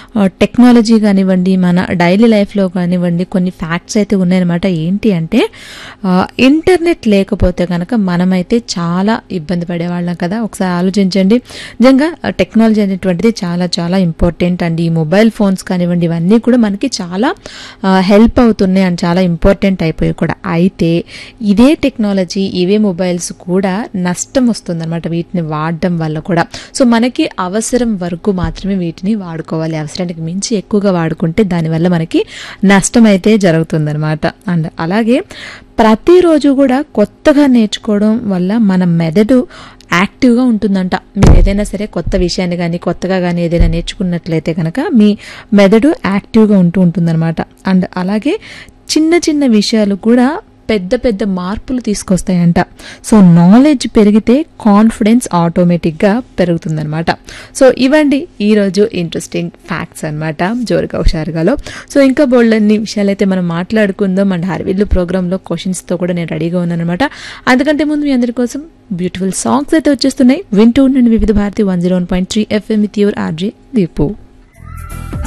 technology కానివ్వండి మన daily లైఫ్లో కానివ్వండి కొన్ని ఫ్యాక్ట్స్ అయితే ఉన్నాయన్నమాట ఏంటి అంటే ఆ, ఇంటర్నెట్ లేకపోతే కనుక మనమైతే చాలా ఇబ్బంది పడేవాళ్ళం కదా ఒకసారి ఆలోచించండి నిజంగా ఆ, టెక్నాలజీ అనేటువంటిది చాలా చాలా ఇంపార్టెంట్ అండి ఈ మొబైల్ ఫోన్స్ కానివ్వండి ఇవన్నీ కూడా మనకి చాలా హెల్ప్ అవుతున్నాయి అండ్ చాలా ఇంపార్టెంట్ అయిపోయాయి కూడా అయితే ఇదే టెక్నాలజీ ఇవే మొబైల్స్ కూడా నష్టం వస్తుందన్నమాట వీటిని వాడడం వల్ల కూడా సో మనకి అవసరం వరకు మాత్రమే వీటిని వాడుకోవాలి అవసరానికి మించి ఎక్కువగా వాడుకుంటే దానివల్ల మనకి నష్టం అయితే జరుగుతుందన్నమాట అండ్ అలాగే ప్రతిరోజు కూడా కొత్తగా నేర్చుకోవడం వల్ల మన మెదడు యాక్టివ్గా ఉంటుందంట మీరు ఏదైనా సరే కొత్త విషయాన్ని కానీ కొత్తగా కానీ ఏదైనా నేర్చుకున్నట్లయితే కనుక మీ మెదడు యాక్టివ్గా ఉంటూ ఉంటుందన్నమాట అండ్ అలాగే చిన్న చిన్న విషయాలు కూడా పెద్ద పెద్ద మార్పులు తీసుకొస్తాయంట సో నాలెడ్జ్ పెరిగితే కాన్ఫిడెన్స్ ఆటోమేటిక్గా పెరుగుతుందనమాట సో ఇవండి ఈరోజు ఇంట్రెస్టింగ్ ఫ్యాక్ట్స్ అనమాట జోరుగా హుషారుగాలో సో ఇంకా బోల్డన్ని విషయాలు అయితే మనం మాట్లాడుకుందాం అండ్ హరివిల్లు ప్రోగ్రాంలో క్వశ్చన్స్తో కూడా నేను రెడీగా ఉన్నాను అనమాట అందుకంటే ముందు మీ అందరి కోసం బ్యూటిఫుల్ సాంగ్స్ అయితే వచ్చేస్తున్నాయి వింటూ ఉండండి Vividh Bharati one zero one point three FM with your RJ Deepu